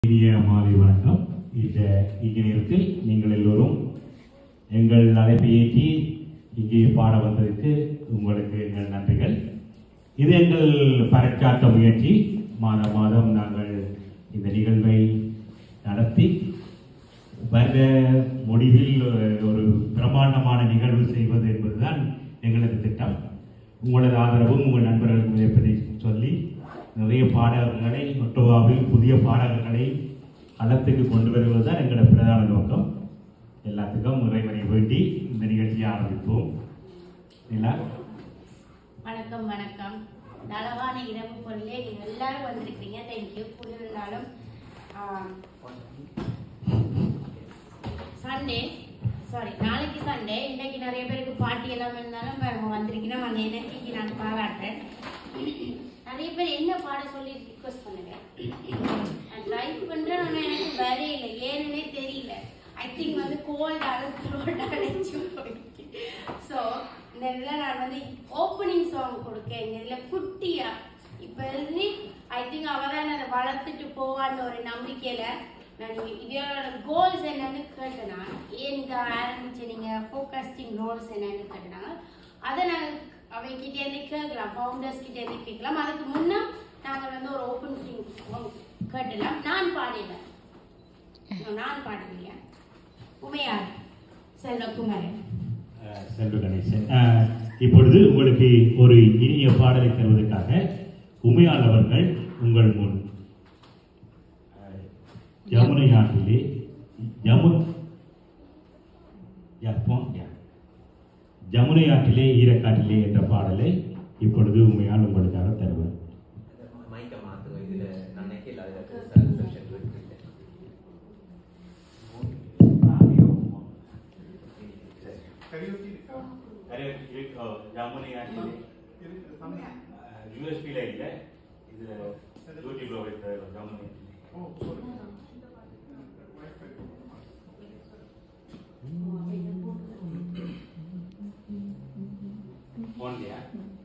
இனிய மாலை வணக்கம் இந்த இங்கே நேரத்தில் நீங்கள் எல்லோரும் எங்கள் அழைப்பை ஏற்றி இங்கே பாட வந்ததற்கு உங்களுக்கு எங்கள் நன்றிகள் இது எங்கள் பரச்சாட்ட முயற்சி மாதம் மாதம் நாங்கள் இந்த நிகழ்வை நடத்தி வருட முடிவில் ஒரு பிரமாண்டமான நிகழ்வு செய்வது என்பதுதான் எங்களது திட்டம் உங்களது ஆதரவும் உங்கள் நண்பர்களுக்கும் இருப்பதை சொல்லி நிறைய பாடகர்களை ஒட்டோவாவில் புதிய பாடகர்களை களத்துக்கு கொண்டு வருவதுதான் எங்களோட பிரதான நோக்கம் எல்லாத்துக்கும் இறைவனை வேண்டி இந்த நிகழ்ச்சியை ஆரம்பிப்போம் இல்லா வணக்கம் வணக்கம் இந்த அழகான இரவு பொருளே நீங்க எல்லாரும் வந்திருக்கீங்க தேங்க்யூ புரியுதுனாலும் சண்டே சாரி நாளைக்கு சண்டே இன்னைக்கு நிறைய பேருக்கு பார்ட்டி எல்லாம் இருந்தாலும் பாருங்க வந்திருக்கீங்கன்னா அந்த எனர்ஜிக்கு நான் பாராட்டுறேன் நிறைய பேர் என்ன பாட சொல்லி ரிக்வஸ்ட் பண்ணுங்க நான் ட்ரை பண்றேன் ஆனா எனக்கு வரையில ஏன்னே தெரியல ஐ திங்க் வந்து கோல்டான த்ரோட் அடைச்சு போயிருக்கு ஸோ இந்த இதில் நான் வந்து ஓப்பனிங் சாங் கொடுக்கேன் இந்த இதில் குட்டியா இப்போ இருந்து ஐ திங்க் அவ தான் அதை வளர்த்துட்டு போவான்னு ஒரு நம்பிக்கையில நான் இதோட கோல்ஸ் என்னன்னு கேட்டேன் நான் ஏன் இதை ஆரம்பிச்சு நீங்க ஃபோக்கஸ்டிங் ரோல்ஸ் என்னன்னு கேட்டேனாங்க அதை நாங்கள் அவங்ககிட்ட இருந்து கேட்கலாம் ஃபவுண்டர்ஸ் கிட்ட இருந்து கேட்கலாம் அதுக்கு முன்னே நாங்கள் வந்து ஒரு ஓப்பன் ஸ்டிங் கேட்டலாம் நான் பாடினேன் நான் பாடுறீங்க உமையார் செல்வகுமாரன் அஹ், செல்வ கணேசன் அஹ், இப்பொழுது உங்களுக்கு ஒரு இனிய பாடலை தருவதற்காக உமையாள் அவர்கள் உங்கள் முன் அஹ், யமுனை நாட்டிலே யமு யா, போ- யா. ஜமுனை ஆற்றிலே ஈரக்காட்டிலே என்ற பாடலை இப்பொழுது உமையால் உங்களுக்காக தருவார் மைக்க மாத்துங்க இதுல நன்னைக்கு இல்லாத பெருசா ரிசப்ஷன் இருக்கு ஜமுனை ஆற்றிலே யூஎஸ்பியில் இல்லை இது யூடியூப்ல வைத்த ஜமுனை போன்லையா